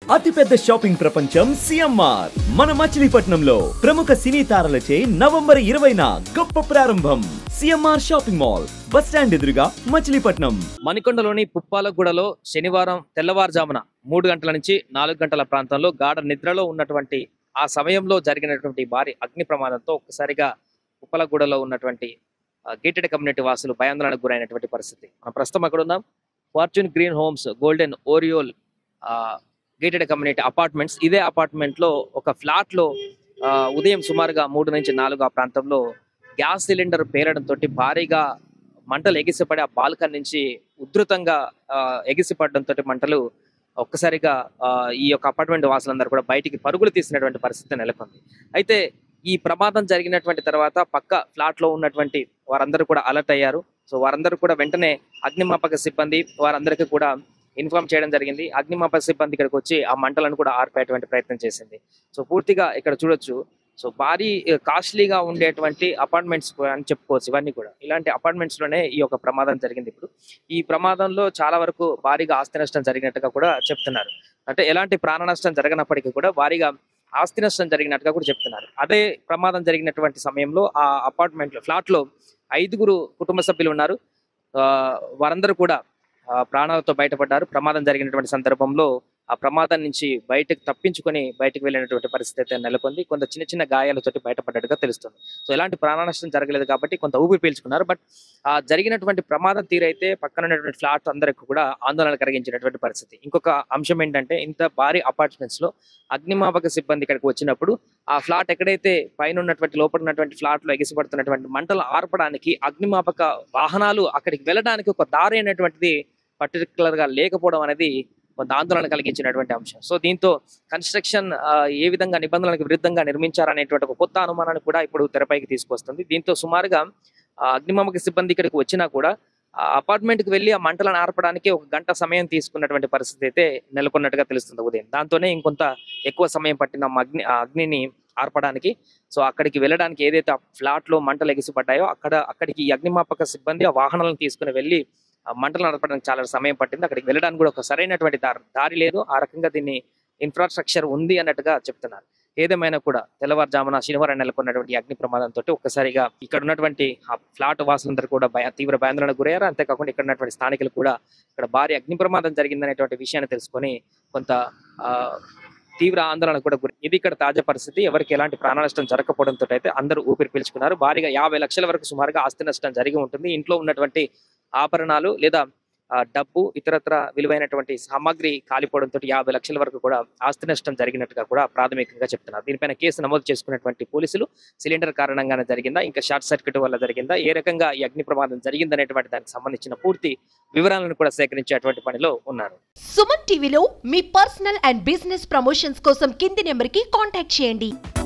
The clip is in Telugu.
అతిపెద్ద షాపింగ్ ప్రపంచం సిఎంఆర్ మన మచిలీపట్నంలో ప్రముఖ సినీ తారలచే నవంబర్ ఇరవైన గొప్ప ప్రారంభం CMR shopping mall bus stand ఎదురుగా మచిలీపట్నం మణికొండలోని పుప్పాలగూడలో శనివారం తెల్లవారుజామున మూడు గంటల నుంచి నాలుగు గంటల ప్రాంతంలో గాఢ నిద్రలో ఉన్నటువంటి ఆ సమయంలో జరిగినటువంటి భారీ అగ్ని ప్రమాదంతో ఒక్కసారిగా పుప్పలగూడలో ఉన్నటువంటి గేటెడ్ కమ్యూనిటీ వాసులు భయాందోళనకు గురైనటువంటి పరిస్థితి మనం ప్రస్తుతం అక్కడ ఉన్నాం fortune green homes golden oriole gated community apartments ఇదే అపార్ట్మెంట్ లో ఒక ఫ్లాట్ లో ఆ, ఉదయం సుమారుగా మూడు నుంచి నాలుగు ఆ ప్రాంతంలో గ్యాస్ సిలిండర్ పేలడంతో భారీగా మంటలు ఎగిసిపడి ఆ బాల్కన్ నుంచి ఉధృతంగా ఆ, ఎగిసిపడడంతో మంటలు ఒక్కసారిగా ఆ, ఈ యొక్క అపార్ట్మెంట్ వాసులందరూ కూడా బయటికి పరుగులు తీసినటువంటి పరిస్థితి నెలకొంది అయితే ఈ ప్రమాదం జరిగినటువంటి తర్వాత పక్క ఫ్లాట్ లో ఉన్నటువంటి వారందరూ కూడా అలర్ట్ అయ్యారు సో వారందరూ కూడా వెంటనే అగ్నిమాపక సిబ్బంది వారందరికీ కూడా ఇన్ఫార్మ్ చేయడం జరిగింది అగ్నిమాపక సిబ్బంది ఇక్కడికి వచ్చి ఆ మంటలను కూడా ఆర్పేటువంటి ప్రయత్నం చేసింది సో పూర్తిగా ఇక్కడ చూడొచ్చు సో భారీ కాస్ట్లీగా ఉండేటువంటి అపార్ట్మెంట్స్ అని చెప్పుకోవచ్చు ఇవన్నీ కూడా ఇలాంటి అపార్ట్మెంట్స్ లోనే ఈ యొక్క ప్రమాదం జరిగింది ఇప్పుడు ఈ ప్రమాదంలో చాలా వరకు భారీగా ఆస్తి నష్టం జరిగినట్టుగా కూడా చెప్తున్నారు అంటే ఎలాంటి ప్రాణ నష్టం జరగనప్పటికీ కూడా భారీగా ఆస్తి నష్టం జరిగినట్టుగా కూడా చెప్తున్నారు అదే ప్రమాదం జరిగినటువంటి సమయంలో ఆ అపార్ట్మెంట్ లో ఫ్లాట్ లో ఐదుగురు కుటుంబ సభ్యులు ఉన్నారు ఆ, వారందరూ కూడా ఆ, ప్రాణాలతో బయటపడ్డారు ప్రమాదం జరిగినటువంటి సందర్భంలో ఆ ప్రమాదం నుంచి బయటకు తప్పించుకొని బయటకు వెళ్ళినటువంటి పరిస్థితి అయితే నెలకొంది కొంత చిన్న చిన్న గాయాలతోటి బయటపడ్డట్టుగా తెలుస్తుంది సో ఎలాంటి ప్రాణ నష్టం జరగలేదు కాబట్టి కొంత ఊపిరి పీల్చుకున్నారు బట్ ఆ జరిగినటువంటి ప్రమాదం తీరైతే పక్కన ఉన్నటువంటి ఫ్లాట్ అందరికి కూడా ఆందోళన కలిగించినటువంటి పరిస్థితి ఇంకొక అంశం ఏంటంటే ఇంత భారీ అపార్ట్మెంట్స్ లో అగ్నిమాపక సిబ్బంది ఇక్కడికి వచ్చినప్పుడు ఆ ఫ్లాట్ ఎక్కడైతే పైన ఉన్నటువంటి లోపల ఉన్నటువంటి ఫ్లాట్ లో ఎగిసిపడుతున్నటువంటి మంటలు ఆర్పడానికి అగ్నిమాపక వాహనాలు అక్కడికి వెళ్ళడానికి ఒక దారి అనేటువంటిది పర్టికులర్ గా లేకపోవడం అనేది కొంత ఆందోళన కలిగించినటువంటి అంశం సో దీంతో కన్స్ట్రక్షన్ ఆ, ఏ విధంగా నిబంధనలకు విరుద్ధంగా నిర్మించారనేటువంటి ఒక కొత్త అనుమానాన్ని కూడా ఇప్పుడు తెరపైకి తీసుకొస్తుంది దీంతో సుమారుగా ఆ, అగ్నిమాపక సిబ్బంది ఇక్కడికి వచ్చినా కూడా ఆ అపార్ట్మెంట్ కి వెళ్ళి ఆ మంటలను ఆర్పడానికి ఒక గంట సమయం తీసుకున్నటువంటి పరిస్థితి అయితే నెలకొన్నట్టుగా తెలుస్తుంది ఉదయం దాంతోనే ఇంకొంత ఎక్కువ సమయం పట్టిన ఆ అగ్ని ఆ అగ్నిని ఆర్పడానికి సో అక్కడికి వెళ్ళడానికి ఏదైతే ఆ ఫ్లాట్ లో మంటలు ఎగిసిపడ్డాయో అక్కడ అక్కడికి ఈ అగ్నిమాపక సిబ్బంది ఆ వాహనాలను తీసుకుని వెళ్ళి ఆ మంటలు నడపడానికి చాలా సమయం పట్టింది అక్కడికి వెళ్ళడానికి కూడా ఒక సరైనటువంటి దారి దారి లేదు ఆ రకంగా దీన్ని ఇన్ఫ్రాస్ట్రక్చర్ ఉంది అన్నట్టుగా చెప్తున్నారు ఏదేమైనా కూడా తెల్లవారుజామున శనివారం నెలకొన్నటువంటి ఈ అగ్ని ప్రమాదంతో ఒక్కసారిగా ఇక్కడ ఉన్నటువంటి ఆ ఫ్లాట్ వాసులందరూ కూడా భయ తీవ్ర భయాందోళనకు గురయ్యారు అంతేకాకుండా ఇక్కడ ఉన్నటువంటి స్థానికులు కూడా ఇక్కడ భారీ అగ్ని ప్రమాదం జరిగిందనేటువంటి విషయాన్ని తెలుసుకొని కొంత ఆ, తీవ్ర ఆందోళన కూడా గురి ఇది ఇక్కడ తాజా పరిస్థితి ఎవరికి ఎలాంటి ప్రాణ నష్టం జరగకపోవడంతో అయితే అందరూ ఊపిరి పీల్చుకున్నారు భారీగా యాభై లక్షల వరకు సుమారుగా ఆస్తి నష్టం జరిగి ఉంటుంది ఇంట్లో ఉన్నటువంటి ఆభరణాలు లేదా ఆ, డబ్బు ఇతరత్ర విలువైనటువంటి సామాగ్రి కాలిపోవడంతో యాభై లక్షల వరకు కూడా ఆస్తి నష్టం జరిగినట్టుగా కూడా ప్రాథమికంగా చెప్తున్నారు దీనిపైన కేసు నమోదు చేసుకున్నటువంటి పోలీసులు సిలిండర్ కారణంగానే జరిగిందా ఇంకా షార్ట్ సర్క్యూట్ వల్ల జరిగిందా ఏ రకంగా ఈ అగ్ని ప్రమాదం జరిగిందనేటువంటి దానికి సంబంధించిన పూర్తి వివరాలను కూడా సేకరించేటువంటి పనిలో ఉన్నారు సుమన్ టీవీలో మీ పర్సనల్ అండ్ బిజినెస్ ప్రమోషన్స్ కోసం కింది నెంబర్కి కాంటాక్ట్ చేయండి